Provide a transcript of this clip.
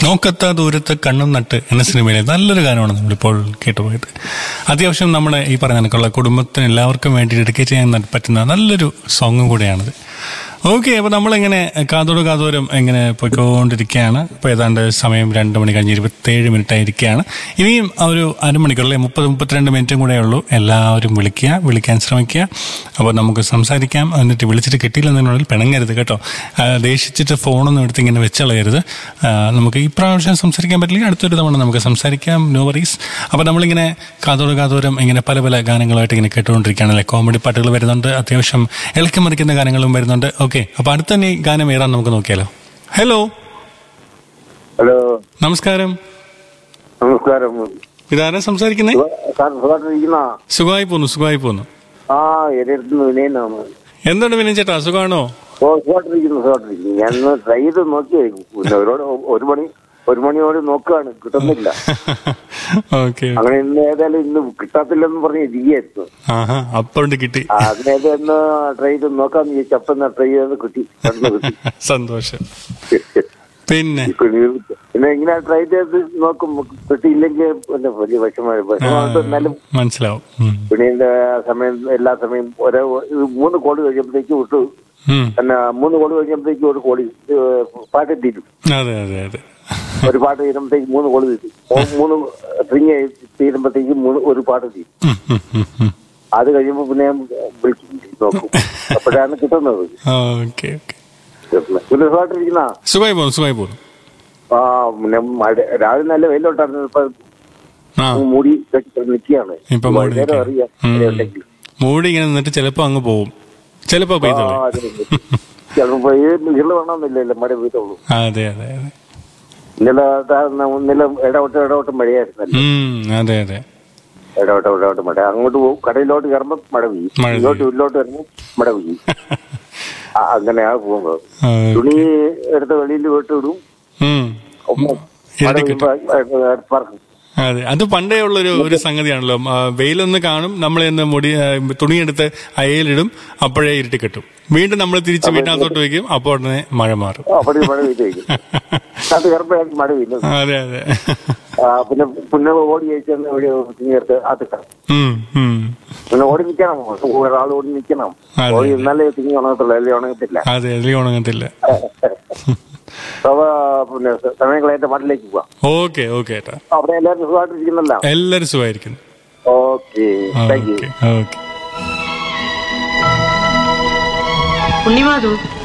നോക്കത്ത ദൂരത്ത് കണ്ണും നട്ട് എന്ന സിനിമയിലെ നല്ലൊരു ഗാനമാണ് നമ്മളിപ്പോൾ കേട്ടുപോയത് അത്യാവശ്യം നമ്മുടെ ഈ പറഞ്ഞ കണക്കുള്ള കുടുംബത്തിന് എല്ലാവർക്കും വേണ്ടി ഡെഡിക്കേറ്റ് ചെയ്യാൻ പറ്റുന്ന നല്ലൊരു സോങ്ങും കൂടെയാണിത് ഓക്കെ അപ്പോൾ നമ്മളിങ്ങനെ കാതോട് കാതോരം ഇങ്ങനെ പോയിക്കൊണ്ടിരിക്കുകയാണ് ഇപ്പോൾ ഏതാണ്ട് സമയം രണ്ട് മണി കഴിഞ്ഞ് ഇരുപത്തേഴ് മിനിറ്റ് ആയിരിക്കുകയാണ് ഇനിയും ആ ഒരു അരമണിക്കൂറല്ലേ മുപ്പത് മുപ്പത്തിരണ്ട് മിനിറ്റും കൂടെ ഉള്ളൂ എല്ലാവരും വിളിക്കുക വിളിക്കാൻ ശ്രമിക്കുക അപ്പോൾ നമുക്ക് സംസാരിക്കാം എന്നിട്ട് വിളിച്ചിട്ട് കിട്ടിയില്ലെന്നുണ്ടെങ്കിൽ പിണങ്ങരുത് കേട്ടോ ആ, ദേഷിച്ചിട്ട് ഫോണൊന്നും എടുത്ത് ഇങ്ങനെ വെച്ചളയരുത് ആ, നമുക്ക് ഈ പ്രാവശ്യം സംസാരിക്കാൻ പറ്റില്ലെങ്കിൽ അടുത്തൊരു തവണ നമുക്ക് സംസാരിക്കാം നോ വറീസ് അപ്പോൾ നമ്മളിങ്ങനെ കാതോട് കാതോരം ഇങ്ങനെ പല പല ഗാനങ്ങളായിട്ട് ഇങ്ങനെ കേട്ടുകൊണ്ടിരിക്കുകയാണല്ലേ കോമഡി പാട്ടുകൾ വരുന്നുണ്ട് അത്യാവശ്യം ഇളക്കി മറിക്കുന്ന ഗാനങ്ങളും വരുന്നുണ്ട് ഓക്കെ അപ്പോൾ അടുത്ത തന്നെ ഈ ഗാനം ഏതാന്ന് നമുക്ക് നോക്കിയാലോ ഹലോ ഹലോ നമസ്കാരം നമസ്കാരം ഇതാരാ സംസാരിക്കുന്നേ സാർ സുഖമായിട്ടിരിക്കുന്ന സുഖമായി പോന്നു സുഖമായി പോന്നു ആ എന്റെ അടുത്ത് വിനയനാണ് എന്തുണ്ട് വിനയൻ ചേട്ടാ സുഖമാണോ ഓ സുഖമായിട്ടിരിക്കുന്നു സുഖമായിട്ടിരിക്കുന്നു ഞാൻ ഒന്ന് ട്രൈ ചെയ്ത് നോക്കിയായിരിക്കും പിന്നെ ഒരുപാട് ഒരു മണി ഒരു മണിയോട് നോക്കുകയാണ് കിട്ടുന്നില്ല ഓക്കെ അങ്ങനെ ഇന്ന് ഏതായാലും ഇന്ന് കിട്ടാത്തില്ലെന്ന് പറഞ്ഞ് ഇരിക്കുകയായിരുന്നു ആഹാ അപ്പോണ്ട് കിട്ടി ആ, അതിനേതൊന്ന് ട്രൈ ചെയ്ത് നോക്കാന്ന് ചോദിച്ചു അപ്പം ട്രൈ ചെയ്ത് കിട്ടി പെട്ടെന്ന് കിട്ടി സന്തോഷം പിന്നെ പിന്നെ ഇങ്ങനെ ട്രൈ ചെയ്ത് നോക്കും കിട്ടിയില്ലെങ്കിൽ പിന്നെ വലിയ വിഷമമായി വിഷമമായിട്ട് എന്നാലും മനസ്സിലാവും ഉം. പിന്നെ സമയം എല്ലാ സമയം ഒരേ ഇത് മൂന്ന് കോടി കഴിയുമ്പോഴത്തേക്ക് വിട്ടു ഉം. പിന്നെ മൂന്ന് കോടി കഴിഞ്ഞപ്പോഴത്തേക്ക് ഒരു കോടി ഏഹ്, പാട്ട് തീരും അതെ അതെ അതെ ഒരു പാട്ട് തീരുമ്പോഴത്തേക്ക് മൂന്ന് കോടി തീരും മൂ- മൂന്ന് സ്ട്രിങ് തീരുമ്പോഴത്തേക്ക് മൂന്ന് ഒരു പാട്ട് തീരും ഉം, ഉം, ഉം, ഉം. അത് കഴിയുമ്പോൾ പിന്നെ ഞാൻ വിളിക്കും നോക്കും അപ്പോഴാണ് കിട്ടുന്നത് ഓക്കെ ഓക്കെ പിന്നെ സുഖമായിട്ടിരിക്കുന്ന സുഖമായി പോകുന്നു സുഖമായി പോകുന്നു ആ പിന്നെ മഴ രാവിലെ നല്ല വെയിലോട്ടായിരുന്നു ഇപ്പൊ ആ മൂടി കെട്ടി നിൽക്കുകയാണ് ഇപ്പൊ മൂടി വൈകുന്നേരം നിൽക്കുകയാണ്. അറിയാം ഉം. മഴയുണ്ടെങ്കിൽ മൂടി ഇങ്ങനെ നിന്നിട്ട് ചിലപ്പോ അങ്ങ് പോവും ചിലപ്പോ ആ പെയ്തോളൂ അതെ ചിലപ്പോ ഈ ഇരുള് വേണമെന്നില്ലല്ലോ മഴ പെയ്തോളൂ അതെ അതെ അതെ ഇന്നലെ ദാ ന- ഇന്നലെ ഇടവിട്ട് ഇടവിട്ട് മഴയായിരുന്നല്ലോ ഉം അതെ അതെ ഇടവിട്ട് ഇടവിട്ട് മഴ അങ്ങോട്ട് പോകും കടയിലോട്ട് കയറുമ്പോൾ മഴ പെയ്യും മഴ പെയ്യും. ഇങ്ങോട്ട് ഉള്ളിലോട്ട് വരുമ്പോൾ മഴ പെയ്യും ആ, അങ്ങനെയാ പോകുന്നത് ആ, തുണി എടുത്ത് വെളിയിൽ വിട്ട് വിടും ഉം. ഒപ്പം മഴ ഇരട്ടി കിട്ടും. പെയ്യുമ്പോ ആ, പറക്കും അതെ അത് പണ്ടേ ഉള്ളൊരു ഒരു സംഗതിയാണല്ലോ ആ, വെയിലൊന്ന് കാണും നമ്മൾ എന്ന് മുടി ആ, തുണിയെടുത്ത് അയലിടും അപ്പോഴേ ഇരുട്ടി കിട്ടും വീണ്ടും നമ്മൾ തിരിച്ച് വീട്ടിനകത്തോട്ട് വയ്ക്കും അപ്പോൾ ഉടനെ മഴ മാറും അവിടെ മഴ പെയ്ത് കഴിക്കും അത് കയറുമ്പോഴായിരിക്കും മഴ പെയ്യുന്നത് അതെ അതെ ആ, പിന്നെ പിന്നെ ഓടി കഴിച്ചാൽ ഇവിടെ തുണി എടുത്ത് അത് കിടക്കും ഉം, ഉം. പിന്നെ ഓടി നിൽക്കണം ഒരാൾ ഓടി നിൽക്കണം അതെ. ഓടി നിന്നാലേ തുണി ഉണങ്ങത്തുള്ളൂ അല്ലേ ഉണങ്ങത്തില്ല അതെ അതിൽ ഉണങ്ങത്തില്ല അപ്പൊ പിന്നെ സമയം കളയാത്ത പാട്ടിലേക്ക് പോവാം ഓക്കെ ഓക്കെ ഏട്ടാ അവിടെ എല്ലാവരും സുഖമായിട്ടിരിക്കുന്നല്ല എല്ലാരും സുഖമായിരിക്കുന്നു okay thank you okay okay ഉണ്ണിമാധു